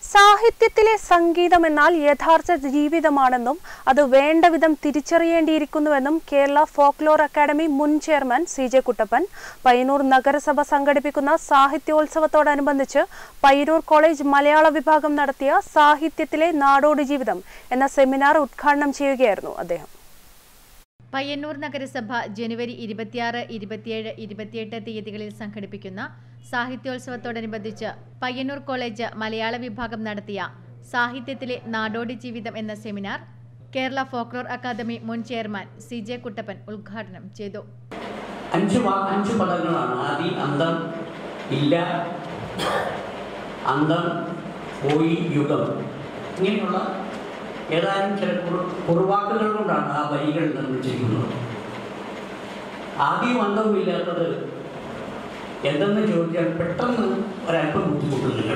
സാഹിത്യത്തിലെ സംഗീതം എന്നാൽ യഥാർത്ഥ ജീവിതമാണെന്നും അത് വേണ്ട വിധം തിരിച്ചറിയേണ്ടിയിരിക്കുന്നുവെന്നും കേരള ഫോക്ലോർ അക്കാദമി മുൻ chairman C J Kuttappan Payyanur നഗരസഭ സംഘടിപ്പിക്കുന്ന സാഹിത്യോത്സവത്തോടനുബന്ധിച്ച് പയ്യന്നൂർ കോളേജ് മലയാള വിഭാഗം നടത്തിയ സാഹിത്യത്തിലെ നാടോടി ജീവിതം എന്ന സെമിനാർ ഉദ്ഘാടനം ചെയ്യുകയായിരുന്നു അദ്ദേഹം പയ്യന്നൂർ നഗരസഭ ജനുവരി ഇരുപത്തിയാറ് ഇരുപത്തിയേഴ് ഇരുപത്തിയെട്ട് തീയതികളിൽ സംഘടിപ്പിക്കുന്ന സാഹിത്യോത്സവത്തോടനുബന്ധിച്ച് പയ്യന്നൂർ കോളേജ് മലയാള വിഭാഗം നടത്തിയ സാഹിത്യത്തിലെ നാടോടി ജീവിതം എന്ന സെമിനാർ കേരള ഫോക്ലോർ അക്കാദമി മുൻ ചെയർമാൻ സി ജെ കുട്ടപ്പൻ ഉദ്ഘാടനം ചെയ്തു അഞ്ച് വാ അഞ്ച് പദങ്ങളാണ് ആദി അന്തം ഇല്ല അന്തം പോയി യുഗം ഇങ്ങനെയുള്ള ഏതാനും ചില കുറു കുറുവാക്കുകൾ കൊണ്ടാണ് ആ വരികൾ നിർമ്മിച്ചിരിക്കുന്നത് ആദ്യവും അന്തവും ഇല്ലാത്തത് എന്തെന്ന് ചോദിച്ചാൽ പെട്ടെന്ന് ഒരല്പം ബുദ്ധിമുട്ടുന്നില്ല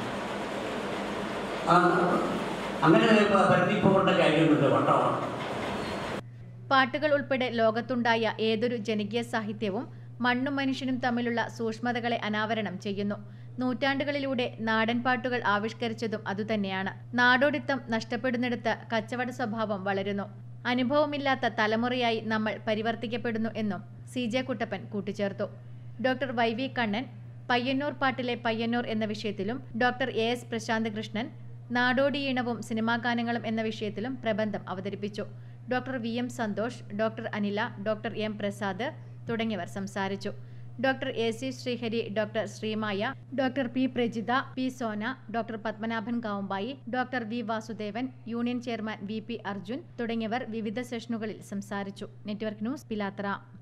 അങ്ങനെ പരത്തിപ്പോകേണ്ട കാര്യമൊന്നുമില്ല വട്ടമാണ് പാട്ടുകൾ ഉൾപ്പെടെ ലോകത്തുണ്ടായ ഏതൊരു ജനകീയ സാഹിത്യവും മണ്ണും മനുഷ്യനും തമ്മിലുള്ള സൂക്ഷ്മതകളെ അനാവരണം ചെയ്യുന്നു നൂറ്റാണ്ടുകളിലൂടെ നാടൻ പാട്ടുകൾ ആവിഷ്കരിച്ചതും അതുതന്നെയാണ് നാടോടിത്തം നഷ്ടപ്പെടുന്നിടത്ത് കച്ചവട സ്വഭാവം വളരുന്നു അനുഭവമില്ലാത്ത തലമുറയായി നമ്മൾ പരിവർത്തിക്കപ്പെടുന്നു എന്നും സി ജെ കുട്ടപ്പൻ കൂട്ടിച്ചേർത്തു doctor Y V Kannan Payyanur പാട്ടിലെ പയ്യന്നൂർ എന്ന വിഷയത്തിലും doctor A S Prashanth Krishnan നാടോടിയീണവും സിനിമാ ഗാനങ്ങളും എന്ന വിഷയത്തിലും പ്രബന്ധം അവതരിപ്പിച്ചു doctor V M Santhosh doctor Anila doctor M Prasad തുടങ്ങിയവർ സംസാരിച്ചു doctor A C Srihari doctor Sreemaya doctor P Prajitha P Sona doctor Padmanabhan Kavumbayi doctor V Vasudevan union chairman V P Arjun തുടങ്ങിയവർ വിവിധ സെഷനുകളിൽ സംസാരിച്ചു നെറ്റ്വർക്ക് ന്യൂസ് പിലാത്ര